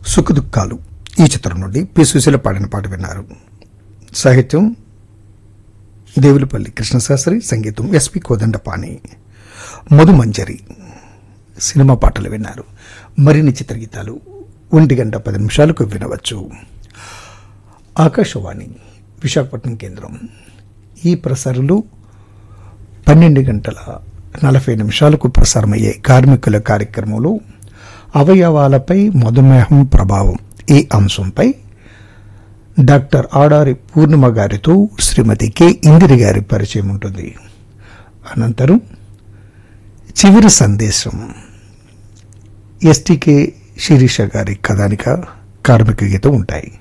సుఖదుఖాలు ఈ చిత్రం నుండి పి సుశీల పాడిన పాట విన్నారు సాహిత్యం దేవులపల్లి కృష్ణశాస్త్రి సంగీతం ఎస్పి కోదండపాణి మధుమంజరి సినిమా పాటలు విన్నారు మరిన్ని చిత్రగీతాలు ఒంటి గంట పది నిమిషాలకు వినవచ్చు ఆకాశవాణి విశాఖపట్నం కేంద్రం ఈ ప్రసారాలు పన్నెండు గంటల నలభై నిమిషాలకు ప్రసారమయ్యే కార్మికుల కార్యక్రమంలో అవయవాలపై మధుమేహం ప్రభావం ఈ అంశంపై డాక్టర్ ఆడారి పూర్ణిమ గారితో శ్రీమతి కె ఇందిరి గారి పరిచయం ఉంటుంది అనంతరం చివరి సందేశం ఎస్టీకే శిరీష గారి కథానిక కార్మిక గీతం ఉంటాయి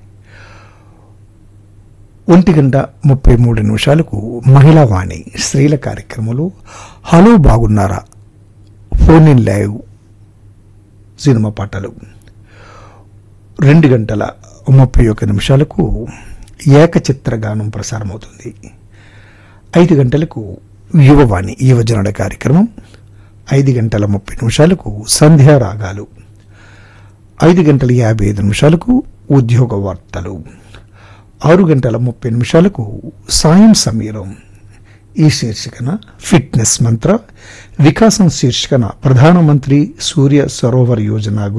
ఒంటి గంట ముప్పై మూడు నిమిషాలకు మహిళా వాణి స్త్రీల కార్యక్రమంలో హలో బాగున్నారా ఫోన్ ఇన్ లైవ్ సినిమా పాటలు రెండు గంటల ముప్పై ఒక్క నిమిషాలకు ఏకచిత్ర గానం ప్రసారమవుతుంది ఐదు గంటలకు యువవాణి యువజనుల కార్యక్రమం ఐదు గంటల ముప్పై నిమిషాలకు సంధ్యా రాగాలు ఐదు గంటల యాభై ఐదు నిమిషాలకు ఉద్యోగ వార్తలు ఆరు గంటల ముప్పై నిమిషాలకు సాయం సమీరం ఈ శీర్షికన ఫిట్నెస్ మంత్ర వికాసం శీర్షికన ప్రధానమంత్రి సూర్య సరోవర్ యోజన